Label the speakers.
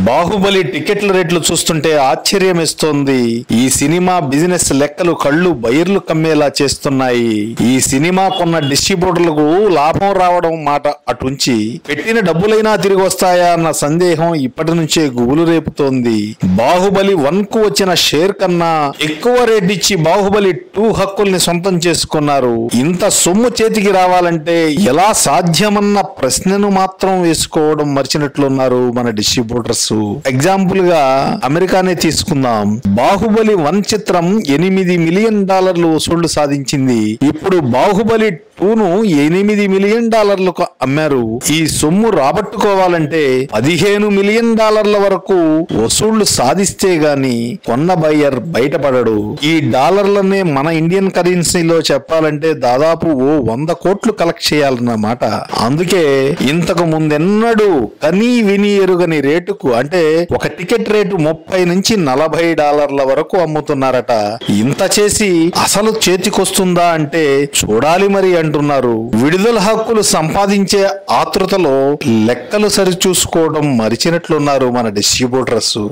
Speaker 1: బాహుబలి టికెట్ల రేట్లు చూస్తుంటే ఆశ్చర్యం ఇస్తోంది ఈ సినిమా బిజినెస్ లెక్కలు కళ్ళు బైర్లు కమ్మేలా చేస్తున్నాయి ఈ సినిమా కొన్న డిస్ట్రిబ్యూటర్లకు లాభం రావడం మాట అటుంచి పెట్టిన డబ్బులైనా తిరిగి వస్తాయా అన్న సందేహం ఇప్పటి నుంచే గుబులు రేపుతోంది బాహుబలి వన్ కు వచ్చిన షేర్ కన్నా ఎక్కువ రేట్ ఇచ్చి బాహుబలి టూ హక్కుల్ని సొంతం చేసుకున్నారు ఇంత సొమ్ము చేతికి రావాలంటే ఎలా సాధ్యమన్న ప్రశ్నను మాత్రం వేసుకోవడం మర్చినట్లున్నారు మన డిస్ట్రిబ్యూటర్స్ ఎగ్జాంపుల్ గా అమెరికానే తీసుకుందాం బాహుబలి వన్ చిత్రం ఎనిమిది మిలియన్ డాలర్లు వసూళ్లు సాధించింది ఇప్పుడు బాహుబలి టూను ఎనిమిది మిలియన్ డాలర్లకు అమ్మారు ఈ సొమ్ము రాబట్టుకోవాలంటే పదిహేను మిలియన్ డాలర్ల వరకు వసూళ్లు సాధిస్తే గాని కొన్న బయ్యర్ బయటపడడు ఈ డాలర్లనే మన ఇండియన్ కరెన్సీలో చెప్పాలంటే దాదాపు ఓ వంద కోట్లు కలెక్ట్ చేయాలన్నమాట అందుకే ఇంతకు ముందెన్నడూ కనీ విని ఎరుగని రేటుకు అంటే ఒక టికెట్ రేటు ముప్పై నుంచి నలభై డాలర్ల వరకు అమ్ముతున్నారట ఇంత చేసి అసలు చేతికొస్తుందా అంటే చూడాలి మరి అంటున్నారు విడుదల హక్కులు సంపాదించే ఆతృతలో లెక్కలు సరిచూసుకోవడం మరిచినట్లున్నారు మన డిస్ట్రిబ్యూటర్స్